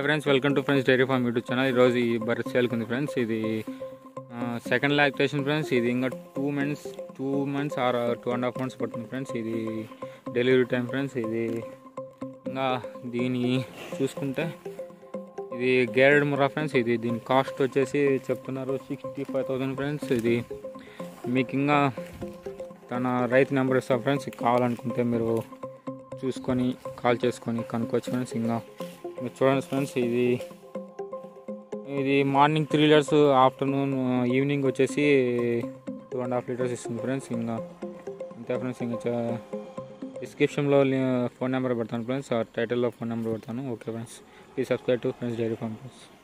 friends welcome to friends dairy farm YouTube channel ఈరోజు ఈ బర్రె సేల్కి ఉంది ఫ్రెండ్స్ ఇది సెకండ్ లాక్టేషన్ ఫ్రెండ్స్ ఇది ఇంకా two months two months or two and half months పడుతుంది ఫ్రెండ్స్ ఇది డెలివరీ టైం ఫ్రెండ్స్ ఇది ఇంకా దీని చూసుకుంటే ఇది గేరెడ్ మురా ఫ్రెండ్స్ ఇది దీని కాస్ట్ వచ్చేసి చెప్తున్నారు సిక్స్టీ ఫైవ్ థౌసండ్ ఫ్రెండ్స్ ఇది మీకు ఇంకా తన రైతు నెంబర్ ఇస్తా ఫ్రెండ్స్ కావాలనుకుంటే మీరు చూసుకొని కాల్ చేసుకొని కనుక్కోవచ్చు ఫ్రెండ్స్ ఇంకా మీరు చూడండి ఫ్రెండ్స్ ఇది ఇది morning three litres afternoon evening వచ్చేసి టూ అండ్ హాఫ్ లీటర్స్ ఇస్తుంది ఫ్రెండ్స్ ఇంకా అంతే ఫ్రెండ్స్ ఇంకా డిస్క్రిప్షన్లో ఫోన్ నెంబర్ పెడతాను ఫ్రెండ్స్ టైటిల్లో ఫోన్ నెంబర్ పెడతాను okay friends please subscribe to friends dairy farm friends